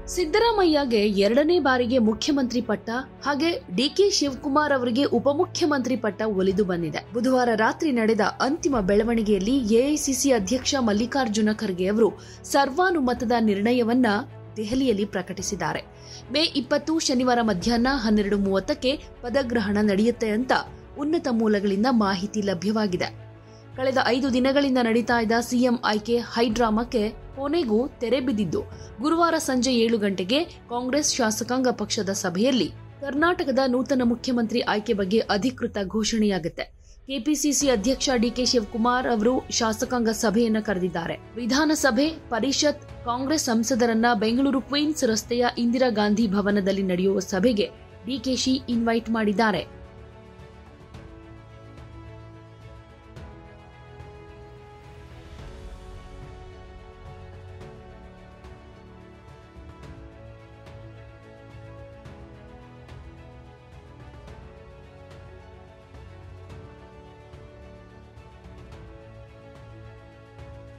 ಸಿದ್ದರಾಮಯ್ಯಗೆ ಎರಡನೇ ಬಾರಿಗೆ ಮುಖ್ಯಮಂತ್ರಿ ಪಟ್ಟ ಹಾಗೆ ಡಿಕೆ ಶಿವಕುಮಾರ್ ಅವರಿಗೆ ಉಪಮುಖ್ಯಮಂತ್ರಿ ಪಟ್ಟ ಒಲಿದು ಬಂದಿದೆ ಬುಧವಾರ ರಾತ್ರಿ ನಡೆದ ಅಂತಿಮ ಬೆಳವಣಿಗೆಯಲ್ಲಿ ಎಐಸಿಸಿ ಅಧ್ಯಕ್ಷ ಮಲ್ಲಿಕಾರ್ಜುನ ಖರ್ಗೆ ಅವರು ಸರ್ವಾನುಮತದ ನಿರ್ಣಯವನ್ನ ದೆಹಲಿಯಲ್ಲಿ ಪ್ರಕಟಿಸಿದ್ದಾರೆ ಮೇ ಇಪ್ಪತ್ತು ಶನಿವಾರ ಮಧ್ಯಾಹ್ನ ಹನ್ನೆರಡು ಮೂವತ್ತಕ್ಕೆ ಪದಗ್ರಹಣ ನಡೆಯುತ್ತೆ ಅಂತ ಉನ್ನತ ಮೂಲಗಳಿಂದ ಮಾಹಿತಿ ಲಭ್ಯವಾಗಿದೆ ಕಳೆದ ಐದು ದಿನಗಳಿಂದ ನಡೀತಾ ಇದ್ದ ಸಿಎಂ ಆಯ್ಕೆ ಹೈಡ್ರಾಮಾಕ್ಕೆ ಕೊನೆಗೂ ತೆರೆ ಬಿದ್ದಿದ್ದು ಗುರುವಾರ ಸಂಜೆ ಏಳು ಗಂಟೆಗೆ ಕಾಂಗ್ರೆಸ್ ಶಾಸಕಾಂಗ ಪಕ್ಷದ ಸಭೆಯಲ್ಲಿ ಕರ್ನಾಟಕದ ನೂತನ ಮುಖ್ಯಮಂತ್ರಿ ಆಯ್ಕೆ ಬಗ್ಗೆ ಅಧಿಕೃತ ಘೋಷಣೆಯಾಗುತ್ತೆ ಕೆಪಿಸಿಸಿ ಅಧ್ಯಕ್ಷ ಡಿಕೆ ಶಿವಕುಮಾರ್ ಅವರು ಶಾಸಕಾಂಗ ಸಭೆಯನ್ನ ಕರೆದಿದ್ದಾರೆ ವಿಧಾನಸಭೆ ಪರಿಷತ್ ಕಾಂಗ್ರೆಸ್ ಸಂಸದರನ್ನ ಬೆಂಗಳೂರು ಕ್ವೀನ್ಸ್ ರಸ್ತೆಯ ಇಂದಿರಾ ಗಾಂಧಿ ಭವನದಲ್ಲಿ ನಡೆಯುವ ಸಭೆಗೆ ಡಿಕೆಶಿ ಇನ್ವೈಟ್ ಮಾಡಿದ್ದಾರೆ